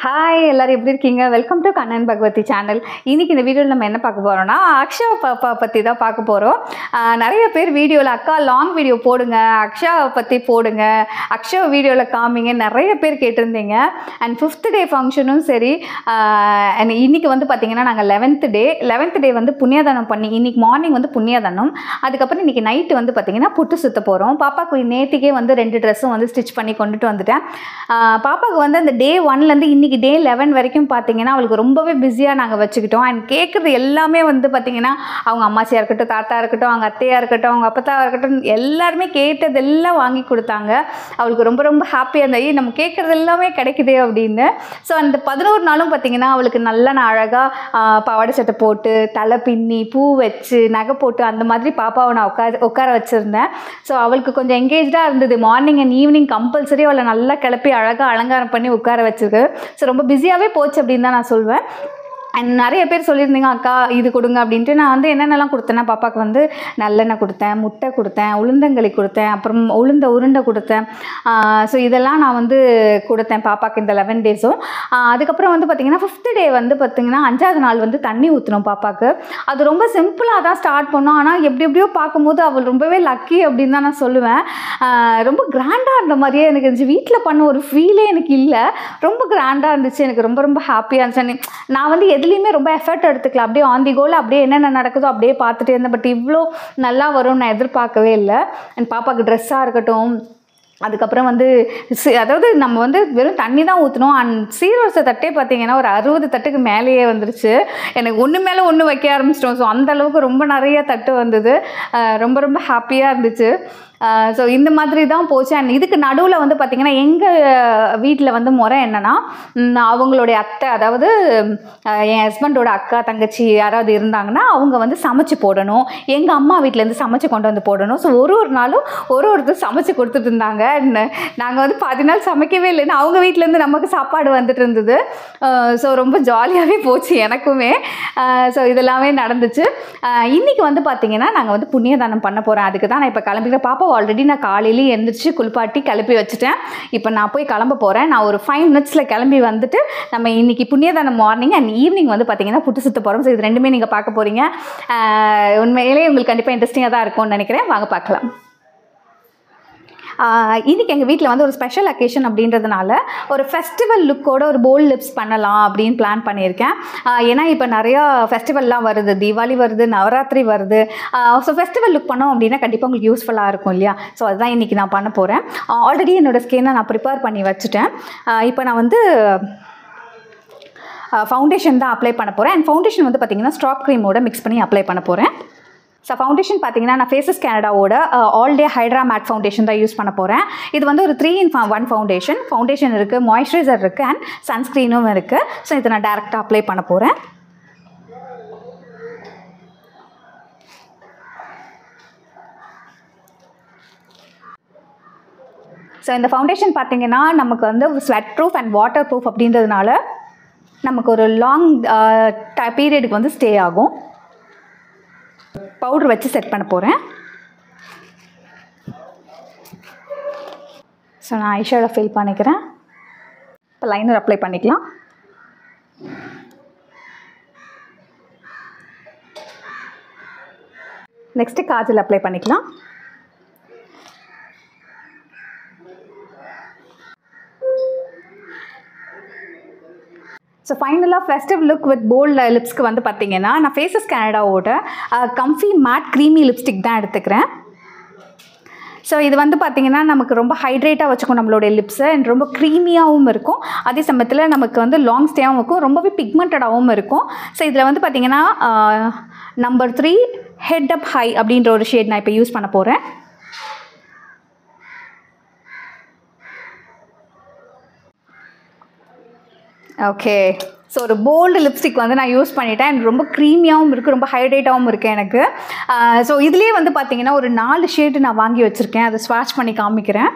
Hi எல்லாரும் எப்படி இருக்கீங்க welcome to Kannan Bhagavathi channel இன்னைக்கு இந்த வீடியோவில் நம்ம என்ன பார்க்க போகிறோம்னா அக்ஷா பாப்பா பற்றி தான் பார்க்க போகிறோம் நிறைய பேர் வீடியோவில் அக்கா லாங் வீடியோ போடுங்க அக்ஷாவை பற்றி போடுங்க அக்ஷா வீடியோவில் காமிங்க நிறைய பேர் கேட்டிருந்தீங்க அண்ட் ஃபிஃப்த் டே ஃபங்க்ஷனும் சரி அண்ட் இன்னைக்கு வந்து பார்த்திங்கன்னா நாங்கள் லெவன்த் டே லெவன்த் டே வந்து புண்ணியதானம் பண்ணி இன்னைக்கு மார்னிங் வந்து புண்ணியதானம் அதுக்கப்புறம் இன்னைக்கு நைட்டு வந்து பார்த்திங்கன்னா புட்டு சுத்த போகிறோம் பாப்பாக்கு நேற்றுக்கே வந்து ரெண்டு ட்ரெஸ்ஸும் வந்து ஸ்டிச் பண்ணி கொண்டுட்டு வந்துட்டேன் ஆஹ் பாப்பாவுக்கு வந்து அந்த டே ஒன்லேருந்து இன்னைக்கு டே லெவன் வரைக்கும் பார்த்தீங்கன்னா அவளுக்கு ரொம்பவே பிஸியாக நாங்கள் வச்சுக்கிட்டோம் அண்ட் கேட்குறது எல்லாமே வந்து பார்த்தீங்கன்னா அவங்க அம்மாச்சியாக இருக்கட்டும் தாத்தா இருக்கட்டும் அவங்க அத்தையாக இருக்கட்டும் அவங்க அப்பத்தாவாக இருக்கட்டும் எல்லாருமே கேட்டதெல்லாம் வாங்கி கொடுத்தாங்க அவளுக்கு ரொம்ப ரொம்ப ஹாப்பியாக இருந்தா நம்ம கேட்குறது எல்லாமே கிடைக்குதே அப்படின்னு ஸோ அந்த பதினோரு நாளும் பார்த்தீங்கன்னா அவளுக்கு நல்லா நான் அழகாக பாவாடை சட்டை போட்டு தலை பின்னி பூ வச்சு நகை போட்டு அந்த மாதிரி பாப்பாவை நான் உட்கார உட்கார வச்சுருந்தேன் ஸோ அவளுக்கு கொஞ்சம் எங்கேஜாக இருந்தது மார்னிங் அண்ட் ஈவினிங் கம்பல்சரி அவளை நல்லா கிளப்பி அழகாக அலங்காரம் பண்ணி உட்கார வச்சிருக்கு ஸோ ரொம்ப பிஸியாகவே போச்சு அப்படின்னு தான் நான் சொல்வேன் அண்ட் நிறைய பேர் சொல்லியிருந்தீங்க அக்கா இது கொடுங்க அப்படின்ட்டு நான் வந்து என்னென்னலாம் கொடுத்தேன்னா பாப்பாவுக்கு வந்து நல்லெண்ணெய் கொடுத்தேன் முட்டை கொடுத்தேன் உளுந்தங்களி கொடுத்தேன் அப்புறம் உளுந்த உருண்டை கொடுத்தேன் ஸோ இதெல்லாம் நான் வந்து கொடுத்தேன் பாப்பாவுக்கு இந்த லெவன் டேஸும் அதுக்கப்புறம் வந்து பார்த்திங்கன்னா ஃபிஃப்த் டே வந்து பார்த்திங்கன்னா அஞ்சாவது நாள் வந்து தண்ணி ஊற்றணும் பாப்பாவுக்கு அது ரொம்ப சிம்பிளாக தான் ஸ்டார்ட் பண்ணோம் ஆனால் எப்படி எப்படியோ பார்க்கும்போது அவள் ரொம்பவே லக்கி அப்படின்னு தான் நான் சொல்லுவேன் ஆஹ் ரொம்ப கிராண்டாக இருந்த மாதிரியே எனக்கு இருந்துச்சு வீட்டில் பண்ண ஒரு ஃபீலே எனக்கு இல்லை ரொம்ப கிராண்டாக இருந்துச்சு எனக்கு ரொம்ப ரொம்ப ஹாப்பியாக இருந்துச்சு நான் வந்து எதுலேயுமே ரொம்ப எஃபர்ட் எடுத்துக்கல அப்படியே ஆன் தி கோல் அப்படியே என்னென்ன நடக்குதோ அப்படியே பார்த்துட்டே இருந்தேன் பட் இவ்வளோ நல்லா வரும்னு நான் எதிர்பார்க்கவே இல்லை என் பாப்பாவுக்கு ட்ரெஸ்ஸாக இருக்கட்டும் அதுக்கப்புறம் வந்து சி- அதாவது நம்ம வந்து வெறும் தண்ணி தான் ஊற்றணும் அண்ட் சீர்வரிசை தட்டே பார்த்தீங்கன்னா ஒரு அறுபது தட்டுக்கு மேலேயே வந்துருச்சு எனக்கு ஒன்று மேலே ஒன்று வைக்க ஆரம்பிச்சிட்டோம் ஸோ அந்த அளவுக்கு ரொம்ப நிறைய தட்டு வந்தது அஹ் ரொம்ப ரொம்ப ஹாப்பியாக இருந்துச்சு ஸோ இந்த மாதிரி தான் போச்சு அண்ட் இதுக்கு நடுவில் வந்து பார்த்திங்கன்னா எங்கள் வீட்டில் வந்து முறை என்னென்னா ம், அவங்களுடைய அத்தை அதாவது அஹ், என் ஹஸ்பண்டோட அக்கா தங்கச்சி யாராவது இருந்தாங்கன்னா அவங்க வந்து சமைச்சு போடணும் எங்கள் அம்மா வீட்டிலேருந்து சமைச்சு கொண்டு வந்து போடணும் ஸோ ஒரு ஒரு நாளும் ஒரு ஒருத்தர் சமைச்சு கொடுத்துட்டு இருந்தாங்க நாங்கள் வந்து பாதி நாள் சமைக்கவே இல்லைன்னு அவங்க வீட்டிலேருந்து நமக்கு சாப்பாடு வந்துட்டு இருந்தது ஸோ ரொம்ப ஜாலியாகவே போச்சு எனக்குமே ஸோ இதெல்லாமே நடந்துச்சு அஹ், இன்னைக்கு வந்து பார்த்தீங்கன்னா நாங்கள் வந்து புண்ணியதானம் பண்ண போகிறேன் அதுக்கு தான் நான் இப்போ கிளம்பிக்கிறேன் பாப்பா ஆல்ரெடி நான் காலையிலேயே எழுந்திரிச்சு குளிப்பாட்டி கிளப்பி வச்சுட்டேன் இப்போ நான் போய் கிளம்ப போகிறேன் நான் ஒரு ஃபைவ் மினிட்ஸில் கிளம்பி வந்துட்டு நம்ம இன்னைக்கு புண்ணியதானம் மார்னிங் அண்ட் ஈவினிங் வந்து பார்த்தீங்கன்னா புட்டு சுத்த போகிறோம் ஸோ இது ரெண்டுமே நீங்கள் பார்க்க போகிறீங்க உண்மையிலேயே உங்களுக்கு கண்டிப்பாக இன்ட்ரெஸ்டிங்காக தான் இருக்கும்னு நினைக்கிறேன் வாங்க பார்க்கலாம் ஆஹ் இன்னைக்கு எங்கள் வீட்டில் வந்து ஒரு ஸ்பெஷல் அக்கேஷன் அப்படின்றதுனால ஒரு ஃபெஸ்டிவல் லுக்கோட ஒரு போல்ட் லிப்ஸ் பண்ணலாம் அப்படின்னு பிளான் பண்ணியிருக்கேன் ஆஹ் ஏன்னா இப்போ நிறையா ஃபெஸ்டிவல்லாம் வருது தீபாவளி வருது நவராத்திரி வருது ஸோ ஃபெஸ்டிவல் லுக் பண்ணோம் அப்படின்னா கண்டிப்பாக உங்களுக்கு யூஸ்ஃபுல்லாக இருக்கும் இல்லையா ஸோ அதுதான் இன்றைக்கி நான் பண்ண போகிறேன் ஆல்ரெடி என்னோட ஸ்கின்னை நான் ப்ரிப்பேர் பண்ணி வச்சுட்டேன் ஆஹ் இப்போ நான் வந்து ஃபவுண்டேஷன் தான் அப்ளை பண்ண போகிறேன் அண்ட் ஃபவுண்டேஷன் வந்து பார்த்தீங்கன்னா ஸ்ட்ராப் க்ரீமோட மிக்ஸ் பண்ணி அப்ளை பண்ண போகிறேன் ஸோ ஃபவுண்டேஷன் பார்த்தீங்கன்னா நான் ஃபேஸஸ் கேனடாவோட all day hydra matte foundation தான் யூஸ் பண்ண போகிறேன் இது வந்து ஒரு three in one foundation foundation இருக்குது மாய்ஸ்சரைசர் இருக்குது அண்ட் சன்ஸ்க்ரீனும் இருக்குது ஸோ இதை நான் டேரெக்டாக அப்ளை பண்ண போகிறேன் ஸோ இந்த ஃபவுண்டேஷன் பார்த்தீங்கன்னா நமக்கு வந்து sweatproof and waterproof அப்படின்றதுனால நமக்கு ஒரு லாங் பீரியடுக்கு வந்து ஸ்டே ஆகும் பவுடர் வச்சு செட் பண்ண போகிறேன் ஸோ நான் ஐஷேடோ ஃபில் பண்ணிக்கிறேன் இப்போ லைனர் அப்ளை பண்ணிக்கலாம் நெக்ஸ்ட்டு காஜல் அப்ளை பண்ணிக்கலாம் ஸோ ஃபைனலாக ஃபெஸ்டிவ் லுக் வித் போல்ட் லிப்ஸ்க்கு வந்து பார்த்தீங்கன்னா நான் ஃபேஸஸ் கேனடாவோட கம்ஃபி மேட் க்ரீமி லிப்ஸ்டிக் தான் எடுத்துக்கிறேன் ஸோ இது வந்து பார்த்திங்கன்னா நமக்கு ரொம்ப ஹைட்ரேட்டாக வச்சுக்கும் நம்மளுடைய லிப்ஸை அண்ட் ரொம்ப க்ரீமியாகவும் இருக்கும் அதே சமயத்தில் நமக்கு வந்து லாங் ஸ்டேவும் இருக்கும் ரொம்பவே பிக்மெண்டடாகவும் இருக்கும் ஸோ இதில் வந்து பார்த்திங்கன்னா number three head up high அப்படின்ற ஒரு ஷேட் நான் இப்போ யூஸ் பண்ண போகிறேன் ஓகே ஸோ ஒரு போல்டு லிப்ஸ்டிக் வந்து நான் யூஸ் பண்ணிட்டேன் and ரொம்ப க்ரீமியாகவும் இருக்குது ரொம்ப ஹைட்ரேட்டாகவும் இருக்குது எனக்கு ஸோ இதுலேயே வந்து பார்த்தீங்கன்னா ஒரு நாலு ஷேடு நான் வாங்கி வச்சுருக்கேன் அதை ஸ்வாட்ச் பண்ணி காமிக்கிறேன்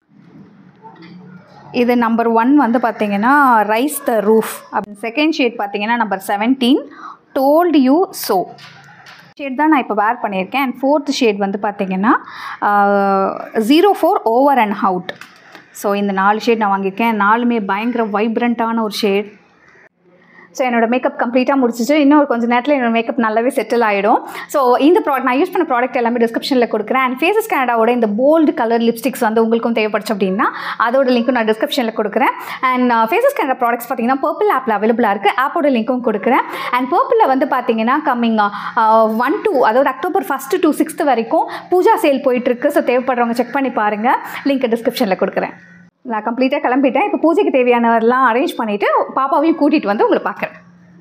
இது நம்பர் ஒன் வந்து பார்த்தீங்கன்னா ரைஸ் த ரூஃப் அப்படி செகண்ட் ஷேட் பார்த்தீங்கன்னா number seventeen told you so shade தான் நான் இப்போ வேர் பண்ணியிருக்கேன் அண்ட் ஃபோர்த் ஷேட் வந்து பார்த்தீங்கன்னா zero four over and out so இந்த நாலு ஷேட் நான் வாங்கியிருக்கேன் நாலுமே பயங்கர வைப்ரண்ட்டான ஒரு ஷேட் ஸோ என்னோட மேக்கப் கம்ப்ளீட்டாக முடிச்சிச்சு இன்னும் ஒரு கொஞ்சம் நேரத்தில் என்னோட மேக்கப் நல்லாவே செட்டில் ஆகிடும் ஸோ இந்த ப்ராடக்ட் நான் யூஸ் பண்ண ப்ராடக்ட் எல்லாமே டிஸ்கிரிப்ஷனில் கொடுக்குறேன் அண்ட் ஃபேஸஸ் கனடாவோட இந்த போல்டு கலர் லிப்ஸ்டிக்ஸ் வந்து உங்களுக்கும் தேவைப்படுச்சு அப்படின்னா அதோட லிங்க்கும் நான் டிஸ்கிரிப்ஷனில் கொடுக்குறேன் அண்ட் ஃபேஸஸ் கனடா ப்ராடக்ட்ஸ் பார்த்தீங்கன்னா பர்பிள் ஆப்பில் அவைலபிளாக இருக்குது ஆப்போட லிங்க்கும் கொடுக்குறேன் அண்ட் பர்பிளில் வந்து பார்த்தீங்கன்னா கம்மிங் ஒன் டூ அதாவது அக்டோபர் ஃபஸ்ட்டு டூ சிக்ஸ்த்து வரைக்கும் பூஜா சேல் போயிட்டுருக்கு ஸோ தேவைப்படுறவங்க செக் பண்ணி பாருங்கள் லிங்க் டிஸ்கிரிப்ஷனில் கொடுக்குறேன் நான் கம்ப்ளீட்டாக கிளம்பிட்டேன் இப்போ பூஜைக்கு தேவையானவரெல்லாம் அரேஞ்ச் பண்ணிவிட்டு பாப்பாவையும் கூட்டிகிட்டு வந்து உங்களை பார்க்குறேன்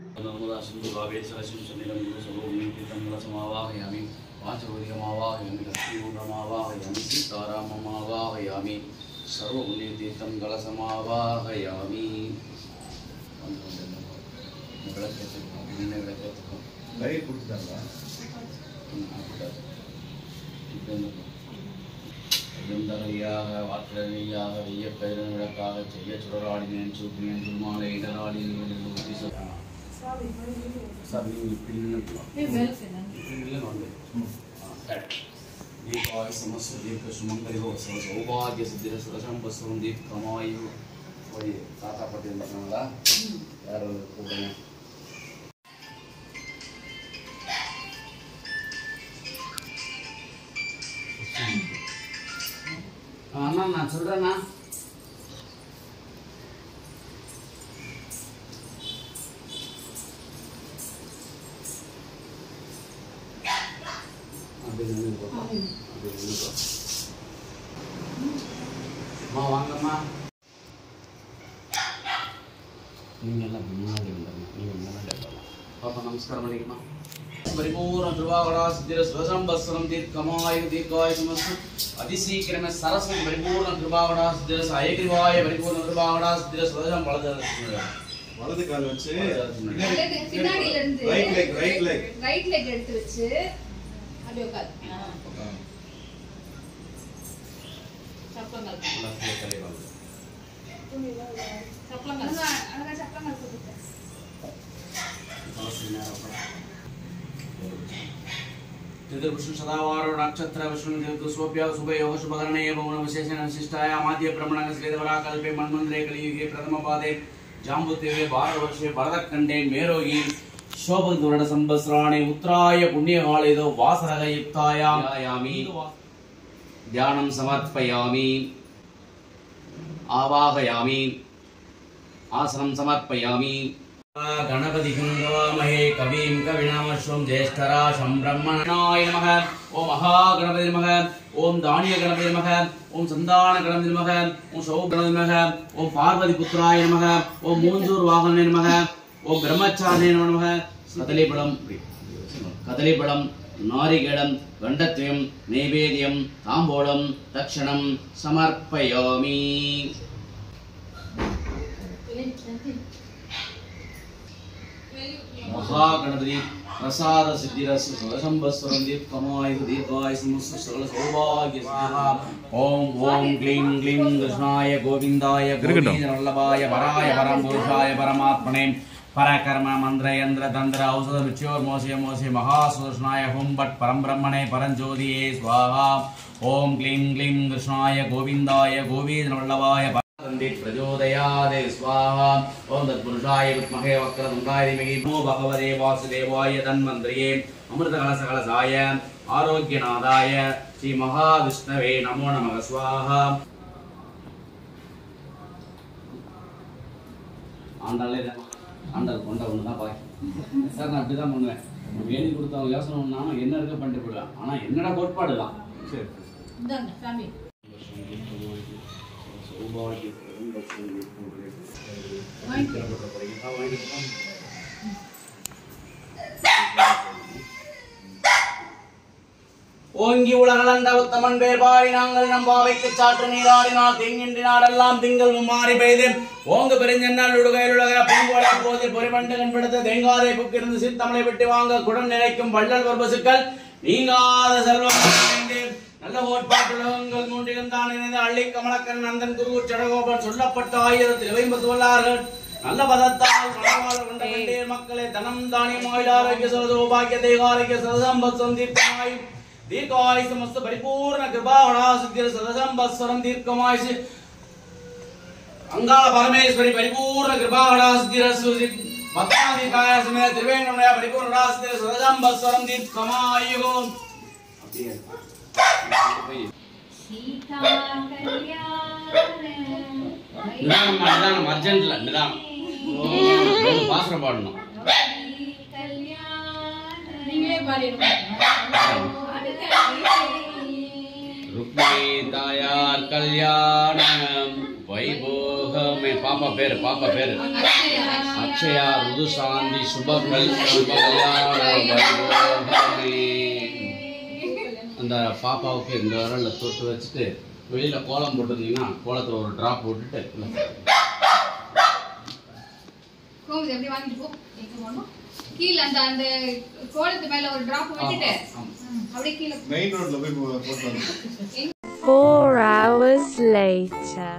समावाहयामि वाचोदिकमावाहयामि लक्ष्मीगुणमावाहयामि सीताराममावाहयामि सर्वपुण्यतीर्थं कलसमावाहयामि லைட் கொடுத்துட்டாங்களா ஐயந்தரையாக வாற்றனையாக வெய்ய பயிரன் விளக்காக செய்ய சுடராடினேன் சூப்பினேன் துல்மாலை இடராடினேன் சார் நீங்கள் இப்படி दीपाय समस्त दीर्घ सुमंगल हो सर्व सौभाग्य सिद्धि सुरसम बसवं दीप कमायु वही தாத்தா பாட்டி இருந்தாங்களா யார் வந்து கூப்பிடுங்க அண்ணா நான் சொல்றேண்ணா அப்படி நின்னுக்கோ. அப்படி நின்னுக்கோ. அம்மா வாங்கம்மா நீங்க எல்லாம் முன்னாடி வந்துருங்க நீங்க முன்னாடி வரலாம் பாப்பா நமஸ்காரம் பண்ணிக்கமா పరిపూర్ణ ధృవాగడా సిద్ధిర స్వసంబస్సరం దీర్ఘమాయ దీర్ఘాయ సమస్త అతి శీఘ్రమే సరస్వతి పరిపూర్ణ ధృవాగడా సిద్ధిర సాయగ్రీవాయ పరిపూర్ణ ధృవాగడా సిద్ధిర స్వసం వలద வலது கால் வச்சு வலது பின்னாடில இருந்து right leg right leg right leg எடுத்து வச்சு அப்படியே உட்காரு சப்பலங்கள் சப்பலங்கள் அங்க சப்பலங்கள் போட்டுட்டேன் विष्णु सदावारो नक्षत्र विष्णु देवतु स्वप्य शुभ योग शुभकरणे एवं विशेषण विशिष्टाय माध्य ब्रह्मण श्रीधवरा कल्पे मन्मन्त्रे कलियुगे प्रथम पादे जाम्बुदेवे भारतवर्षे भरतखण्डे मेरोगी शोभदुरड संवत्सराणि उत्तराय पुण्यकालेदो वासरयुक्तायामि ध्यानं समर्पयामि आवाहयामि आसनं समर्पयामि गणपति गवामहे कविं कविनामश्वं ज्येष्ठराशं ब्रह्मणाय नमः ॐ महागणपति नमः ॐ दानीयगणपति नमः ॐ सन्दानगणपति नमः ॐ सौगणपति नमः ॐ पार्वतीपुत्राय नमः ॐ मूञ्जूर्वाहने नमः ॐ ब्रह्मचार्ये नमः कदलीफलं कदलीफलं नारिकेलं गण्डत्वं नैवेद्यं ताम्बूलं दक्षिणं समर्पयामि महागणपति प्रसाद सिद्धिरस स्वसंवत्सरं दीर्घमाय दीर्घाय समस्त सकल सौभाग्य स्वाहा ओम ओम क्लीं क्लीं कृष्णाय गोविन्दाय गोविन्दवल्लभाय वराय परम पुरुषाय परमात्मने परकर्म मंत्र यंत्र तंत्र औषध रुच्योर मोसे मोसे महासुदर्शनाय हुम भट परम ब्रह्मणे परम ज्योतिये स्वाहा ओम क्लीं क्लीं कृष्णाय गोविन्दाय गोविन्दवल्लभाय तन्दित् प्रचोदयादे स्वाहा ॐ तत्पुरुषाय विद्महे वक्रतुण्डाय धीमहि नमो भगवते वासुदेवाय तन्मन्त्रिये अमृतकलशकलसाय आरोग्यनादाय श्रीमहाविष्णवे नमो नमः स्वाहा ஆண்டாலே தான் ஆண்டாள் கொண்ட ஒன்று தான் பாக்கி சார் நான் அப்படி தான் பண்ணுவேன் வேணி கொடுத்தவங்க யோசனை ஒன்றாலும் என்ன இருக்க பண்ணிட்டு போயிடுவேன் ஆனால் என்னடா கோட்பாடு தான் சரி இந்தாங்க சாமி ஓங்கி உலகளந்த உத்தமன் வேர்பாடி நாங்கள் நம்பாவைக்கு சாற்று நீராடினால் தீங்கின்றி நாடெல்லாம் திங்கள் மாறி பெய்து ஓங்கு பெருஞ்சென்னால் உடுகையில் உலக பூங்கோலை போது பொறிமண்டு கண்படுத்த தேங்காதை புக்கிருந்து சித்தமலை விட்டு வாங்க குடம் நினைக்கும் வள்ளல் பர்பசுக்கள் நீங்காத செல்வம் நிறைந்து நல்ல கோட்பாட்டுலகங்கள் மூன்றிருந்தான் இணைந்து அள்ளி கமலக்கன் நந்தன் குரு சடகோபன் சொல்லப்பட்ட ஆயிரத்தில் வைம்பது வல்லார்கள் நல்ல பதத்தால் மனவாளர் கொண்ட கண்டீர் மக்களே தனம் தானியம் ஆயுள் ஆரோக்கிய சரதோபாகிய தேகாரோக்கிய சரதம்பத் சந்தீர்த்தமாய் दीर्घायुष समस्त परिपूर्ण कृपा सिद्धि सदसंबत्सरं दीर्घमायुष அங்காள பரமேஸ்வரி பரிபூர்ண கிருபாகடாஸ்திரசு பத்மாதிகாய சமய திருவேங்கடமுடைய பரிபூர்ணடாஸ்திர சதஜாம்பஸ்வரம் தீர்க்கமாயுகம் அப்படியே போய் சீதா கல்யாண நிதானம் நிதானம் அர்ஜென்ட்ல நிதானம் பாசுரம் பாடணும் நீங்களே பாடிடுங்க ருக்மிணி தாயார் கல்யாணம் வைபோகமே பாப்பா பேரு பாப்பா பேரு அக்ஷயா ருது சாந்தி சுப கல் சுப கல்யாண வைபோகமே அந்த பாப்பாவுக்கு இந்த விரல்ல தொட்டு வச்சுட்டு வெளியில கோலம் போட்டிருந்தீங்கன்னா கோலத்துல ஒரு டிராப் போட்டுட்டு கோமதி அப்படியே வாங்கிட்டு போ எங்க போகணும் கீழே அந்த அந்த கோலத்து மேல ஒரு டிராப் விட்டுட்டு அப்படியே கீழே மெயின் ரோட்ல போய் போ- போட்டு வரணும். Four hours later.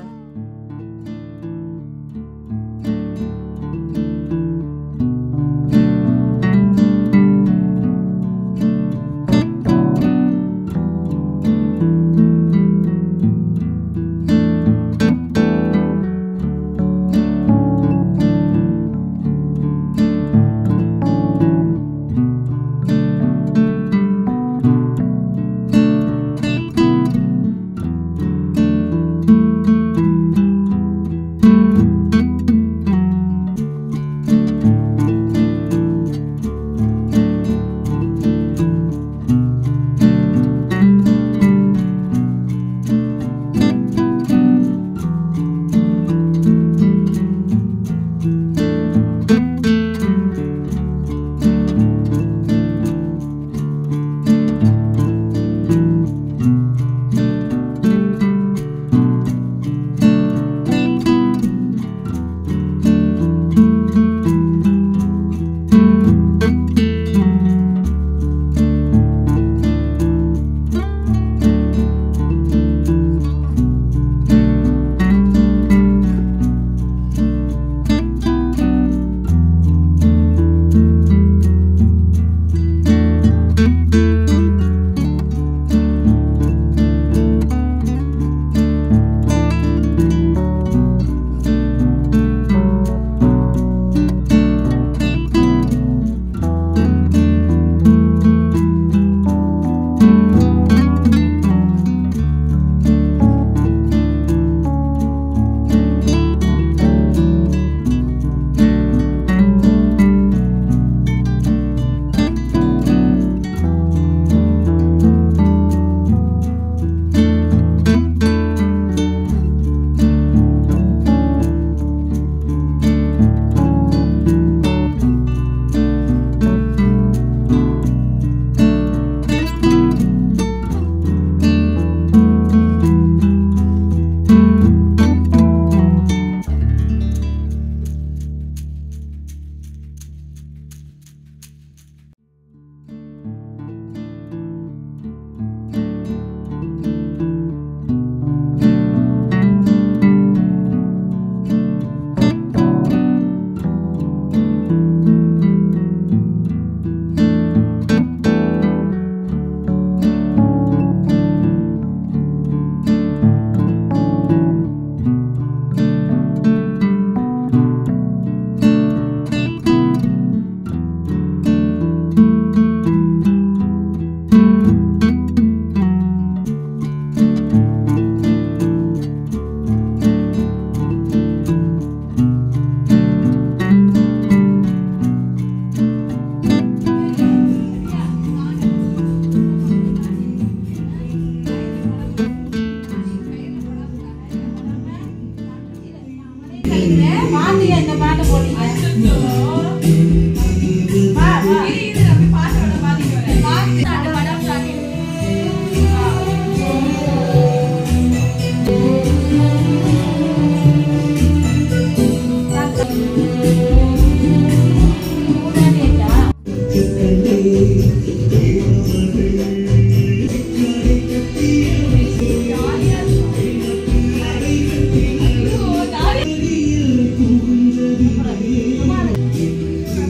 ஆ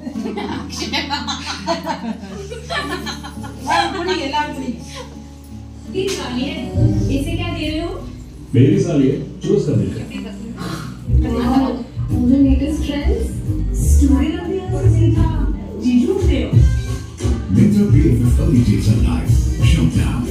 इसे क्या दे रहे हो मेरे साल ये चूज कर देते the latest trends story of the year सीधा जीजू से Winter BFF LEDs are live. Showdown.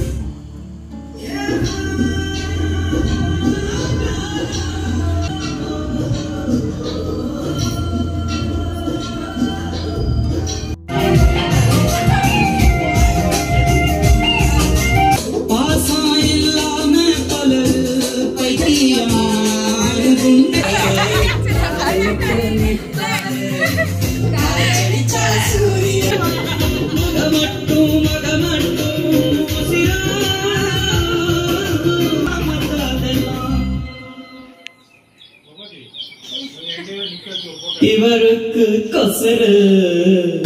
இவருக்கு கொசரு